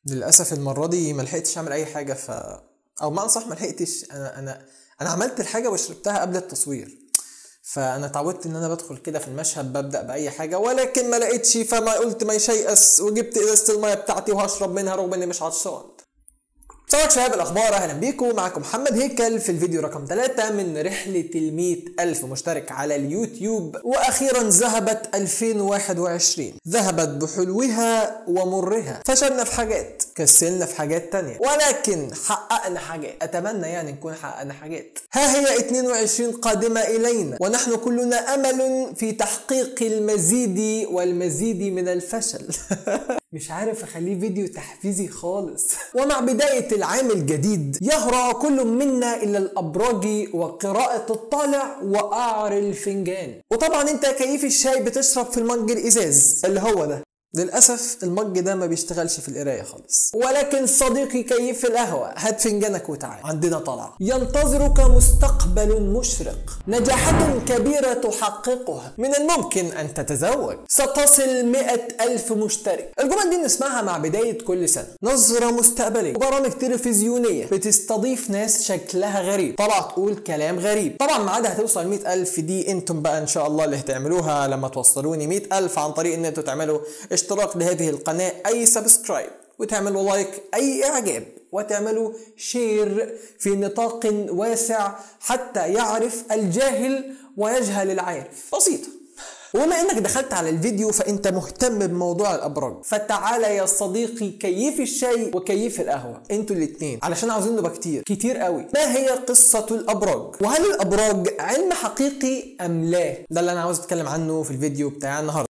للاسف المره دي ما لحقتش اعمل اي حاجه ف او ما صح ما لحقتش انا انا انا عملت الحاجه وشربتها قبل التصوير فانا اتعودت ان انا بدخل كده في المشهد ببدا باي حاجه ولكن ما لقيتش فما قلت ما يشيأس وجبت ازازه الميه بتاعتي وهشرب منها رغم اني مش عطشان مساء شباب الاخبار اهلا بيكم معكم محمد هيكل في الفيديو رقم 3 من رحله ال ألف مشترك على اليوتيوب واخيرا ذهبت 2021 ذهبت بحلوها ومرها فشلنا في حاجات كسلنا في حاجات تانية ولكن حققنا حاجات اتمنى يعني نكون حققنا حاجات ها هي 22 قادمه الينا ونحن كلنا امل في تحقيق المزيد والمزيد من الفشل مش عارف اخليه فيديو تحفيزي خالص ومع بداية العام الجديد يهرع كل منا الى الابراج وقراءة الطالع وقعر الفنجان وطبعا انت كيف الشاي بتشرب في المج الازاز اللي هو ده للأسف المج ده ما بيشتغلش في القراية خالص ولكن صديقي كيف القهوة هات فنجانك وتعال عندنا طلعة ينتظرك مستقبل مشرق نجاحات كبيرة تحققها من الممكن أن تتزوج ستصل مئة ألف مشترك الجمل دي نسمعها مع بداية كل سنة نظرة مستقبلية وبرامج تلفزيونية بتستضيف ناس شكلها غريب طلع تقول كلام غريب طبعا ما عادة هتوصل مئة ألف دي انتم بقى ان شاء الله اللي هتعملوها لما توصلوني مئة ألف عن طريق ان انتوا تعملوا اشتراك لهذه القناة أي سبسكرايب وتعملوا لايك أي إعجاب وتعملوا شير في نطاق واسع حتى يعرف الجاهل ويجهل العارف بسيطة وبما انك دخلت على الفيديو فانت مهتم بموضوع الابراج فتعالى يا صديقي كيف الشاي وكيف القهوه انتوا الاثنين علشان عاوزين نبقى كتير كتير قوي ما هي قصه الابراج وهل الابراج علم حقيقي ام لا ده اللي انا عاوز اتكلم عنه في الفيديو بتاع النهارده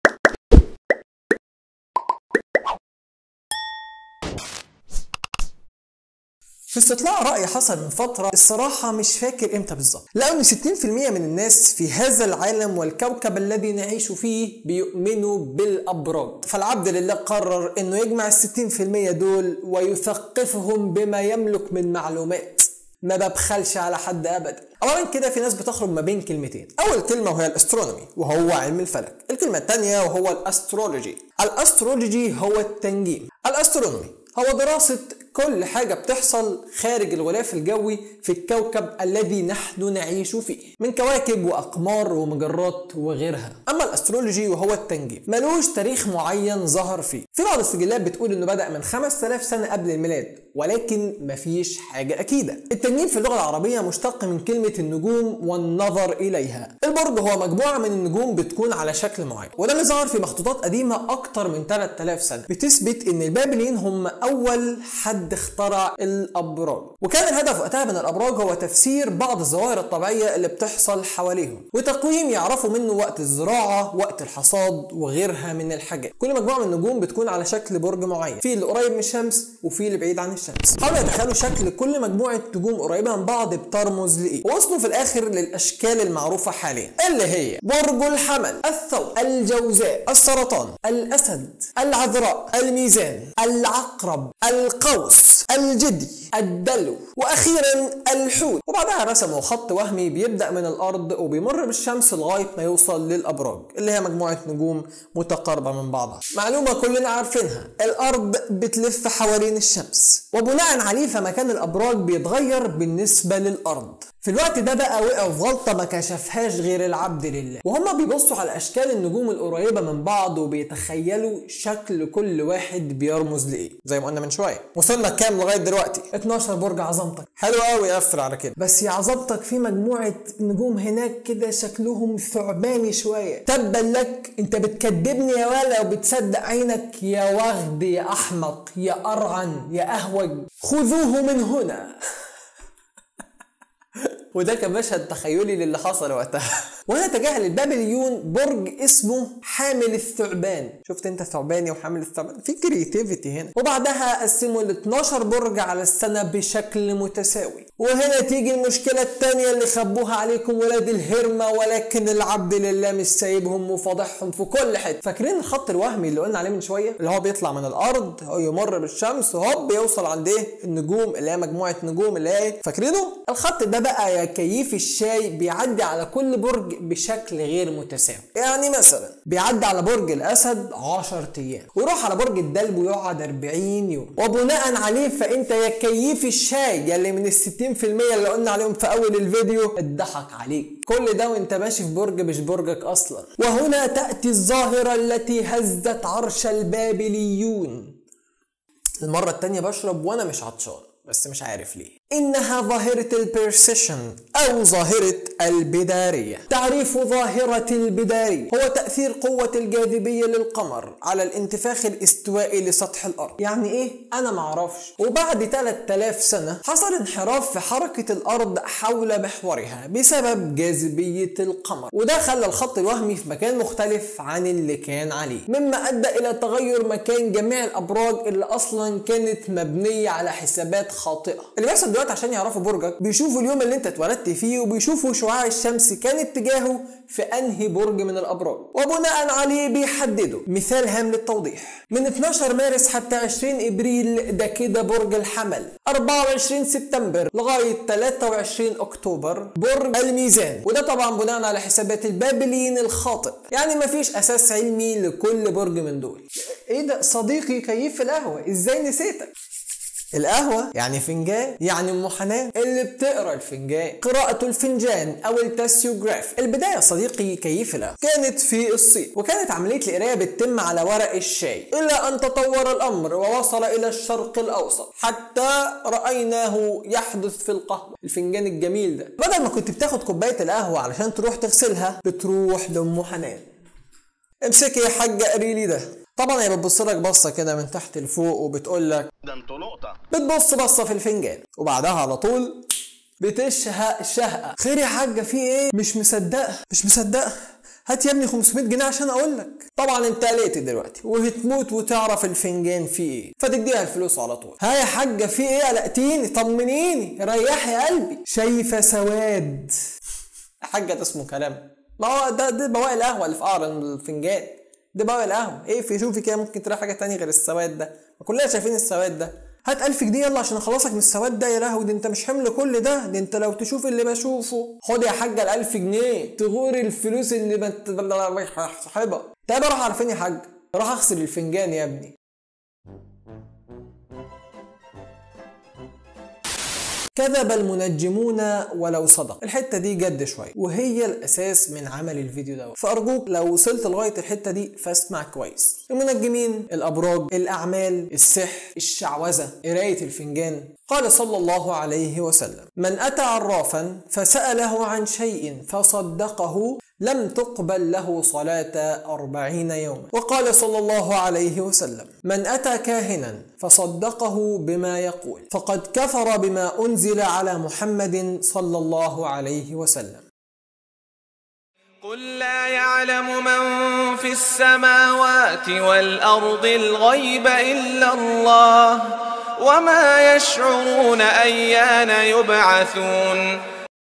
في استطلاع رأي حصل من فترة الصراحة مش فاكر امتى بالظبط لقوا ان 60% من الناس في هذا العالم والكوكب الذي نعيش فيه بيؤمنوا بالأبراج فالعبد لله قرر انه يجمع ال 60% دول ويثقفهم بما يملك من معلومات ما ببخلش على حد ابدا اولا كده في ناس بتخرج ما بين كلمتين اول كلمه وهي الاسترونومي وهو علم الفلك الكلمه الثانيه وهو الاسترولوجي الاسترولوجي هو التنجيم الاسترونومي هو دراسة كل حاجة بتحصل خارج الغلاف الجوي في الكوكب الذي نحن نعيش فيه من كواكب وأقمار ومجرات وغيرها أما الأسترولوجي وهو التنجيم ملوش تاريخ معين ظهر فيه في بعض السجلات بتقول إنه بدأ من 5000 سنة قبل الميلاد ولكن مفيش حاجة أكيدة التنجيم في اللغة العربية مشتق من كلمة النجوم والنظر إليها البرج هو مجموعة من النجوم بتكون على شكل معين وده اللي ظهر في مخطوطات قديمة أكتر من 3000 سنة بتثبت إن البابليين هم أول حد اخترع الأبراج وكان الهدف وقتها من الأبراج هو تفسير بعض الظواهر الطبيعية اللي بتحصل حواليهم وتقويم يعرفوا منه وقت الزراعة وقت الحصاد وغيرها من الحاجات كل مجموعة من النجوم بتكون على شكل برج معين في اللي قريب من الشمس وفي اللي بعيد عن الشمس حاولوا يتخيلوا شكل كل مجموعة نجوم قريبة من بعض بترمز لإيه ووصلوا في الآخر للأشكال المعروفة حاليا اللي هي برج الحمل الثور الجوزاء السرطان الأسد العذراء الميزان العقرب القوس الجدي الدلو واخيرا الحوت وبعدها رسموا خط وهمي بيبدا من الارض وبيمر بالشمس لغايه ما يوصل للابراج اللي هي مجموعه نجوم متقاربه من بعضها معلومه كلنا عارفينها الارض بتلف حوالين الشمس وبناء عليه فمكان الابراج بيتغير بالنسبه للارض في الوقت ده بقى وقعوا في غلطه ما كشفهاش غير العبد لله وهما بيبصوا على اشكال النجوم القريبه من بعض وبيتخيلوا شكل كل واحد بيرمز لايه زي ما قلنا من شويه وصلنا كام لغايه دلوقتي 12 برج عظمتك حلو قوي قفل على كده بس يا عظمتك في مجموعه نجوم هناك كده شكلهم ثعباني شويه تبا لك انت بتكدبني يا ولا وبتصدق عينك يا وغد يا احمق يا ارعن يا اهوج خذوه من هنا وده كان مشهد تخيلي للي حصل وقتها وهنا تجاهل البابليون برج اسمه حامل الثعبان شفت انت ثعباني وحامل الثعبان في كرياتيفيتي هنا وبعدها قسموا ال 12 برج على السنه بشكل متساوي وهنا تيجي المشكله الثانيه اللي خبوها عليكم ولاد الهرمه ولكن العبد لله مش سايبهم وفاضحهم في كل حته فاكرين الخط الوهمي اللي قلنا عليه من شويه اللي هو بيطلع من الارض هو يمر بالشمس هوب يوصل عند ايه النجوم اللي هي مجموعه نجوم اللي هي فاكرينه الخط ده بقى يا كيف الشاي بيعدي على كل برج البرج بشكل غير متساوي يعني مثلا بيعدي على برج الاسد 10 ايام ويروح على برج الدلب ويقعد 40 يوم وبناء عليه فانت يا كيف الشاي يلي من ال 60% اللي قلنا عليهم في اول الفيديو اتضحك عليك كل ده وانت ماشي في برج مش برجك اصلا وهنا تاتي الظاهره التي هزت عرش البابليون المره التانيه بشرب وانا مش عطشان بس مش عارف ليه إنها ظاهرة البيرسيشن أو ظاهرة البدارية تعريف ظاهرة البدارية هو تأثير قوة الجاذبية للقمر على الانتفاخ الاستوائي لسطح الأرض يعني إيه؟ أنا معرفش وبعد 3000 سنة حصل انحراف في حركة الأرض حول محورها بسبب جاذبية القمر وده خلى الخط الوهمي في مكان مختلف عن اللي كان عليه مما أدى إلى تغير مكان جميع الأبراج اللي أصلا كانت مبنية على حسابات خاطئة اللي بيحصل دلوقتي عشان يعرفوا برجك بيشوفوا اليوم اللي انت اتولدت فيه وبيشوفوا شعاع الشمس كان اتجاهه في انهي برج من الابراج وبناء عليه بيحددوا مثال هام للتوضيح من 12 مارس حتى 20 ابريل ده كده برج الحمل 24 سبتمبر لغايه 23 اكتوبر برج الميزان وده طبعا بناء على حسابات البابليين الخاطئ يعني مفيش اساس علمي لكل برج من دول ايه ده صديقي كيف القهوه ازاي نسيتك القهوة يعني فنجان يعني ام حنان اللي بتقرا الفنجان قراءة الفنجان او التاسيوجراف البداية صديقي كيف القهوة كانت في الصين وكانت عملية القراية بتتم على ورق الشاي إلى أن تطور الأمر ووصل إلى الشرق الأوسط حتى رأيناه يحدث في القهوة الفنجان الجميل ده بدل ما كنت بتاخد كوباية القهوة علشان تروح تغسلها بتروح لأم حنان امسكي يا حاجة قري لي ده طبعا هي بتبص لك بصه كده من تحت لفوق وبتقول لك ده انتوا نقطة بتبص بصه في الفنجان وبعدها على طول بتشهق شهقه خير يا حاجه في ايه مش مصدقه مش مصدقه هات يا ابني 500 جنيه عشان اقول لك طبعا انت قلقت دلوقتي وهتموت وتعرف الفنجان فيه ايه فتديها الفلوس على طول ها يا حاجه في ايه قلقتيني طمنيني ريحي قلبي شايفه سواد حاجه ده اسمه كلام ما هو ده ده بواقي القهوه اللي في قعر الفنجان ده بواقي القهوه ايه في شوفي كده ممكن تلاقي حاجه تانية غير السواد ده ما كلنا شايفين السواد ده هات 1000 جنيه يلا عشان اخلصك من السواد ده يا لهوي ده انت مش حمل كل ده ده انت لو تشوف اللي بشوفه خد يا حاجه ال 1000 جنيه تغور الفلوس اللي بت صاحبها طيب اروح على فين يا حاج اروح اغسل الفنجان يا ابني كذب المنجمون ولو صدق الحته دي جد شويه وهي الاساس من عمل الفيديو ده فارجوك لو وصلت لغايه الحته دي فاسمع كويس المنجمين الابراج الاعمال السحر الشعوذه قرايه الفنجان قال صلى الله عليه وسلم من اتى عرافا فساله عن شيء فصدقه لم تقبل له صلاة أربعين يوما وقال صلى الله عليه وسلم من أتى كاهنا فصدقه بما يقول فقد كفر بما أنزل على محمد صلى الله عليه وسلم قل لا يعلم من في السماوات والأرض الغيب إلا الله وما يشعرون أيان يبعثون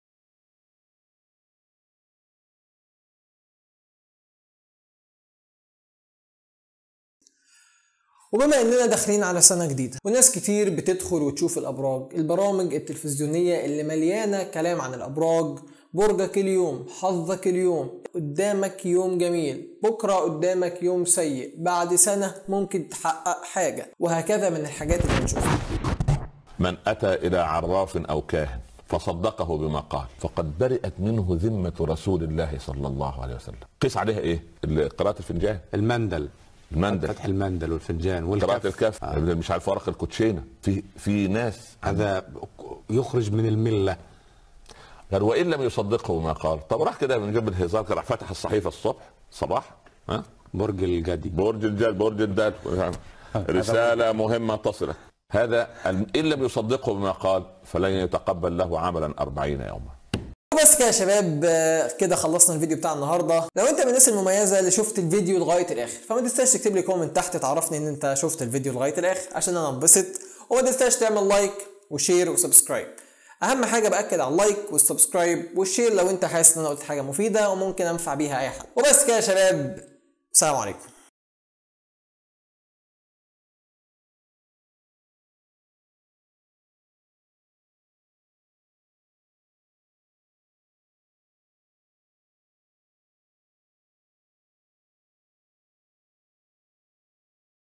وبما اننا داخلين على سنه جديده وناس كتير بتدخل وتشوف الابراج البرامج التلفزيونيه اللي مليانه كلام عن الابراج برجك اليوم حظك اليوم قدامك يوم جميل بكره قدامك يوم سيء بعد سنه ممكن تحقق حاجه وهكذا من الحاجات اللي بنشوفها من اتى الى عراف او كاهن فصدقه بما قال فقد برئت منه ذمه رسول الله صلى الله عليه وسلم قيس عليها ايه قراءه الفنجان المندل المندل فتح المندل والفنجان قراءه والكف الكف آه. مش عارف ورق الكوتشينه في في ناس هذا يخرج من المله قال وان لم يصدقه بما قال طب راح كده من جنب الهزار كده راح فتح الصحيفه الصبح صباح ها برج الجدي برج الجد برج الدال رسالة مهمة تصلك هذا إن لم يصدقه بما قال فلن يتقبل له عملا أربعين يوما وبس كده يا شباب آه، كده خلصنا الفيديو بتاع النهارده لو انت من الناس المميزه اللي شفت الفيديو لغايه الاخر فما تنساش تكتب لي كومنت تحت تعرفني ان انت شفت الفيديو لغايه الاخر عشان انا انبسط وما تنساش تعمل لايك وشير وسبسكرايب اهم حاجه باكد على اللايك والسبسكرايب والشير لو انت حاسس ان انا قلت حاجه مفيده وممكن انفع بيها اي حد وبس كده يا شباب سلام عليكم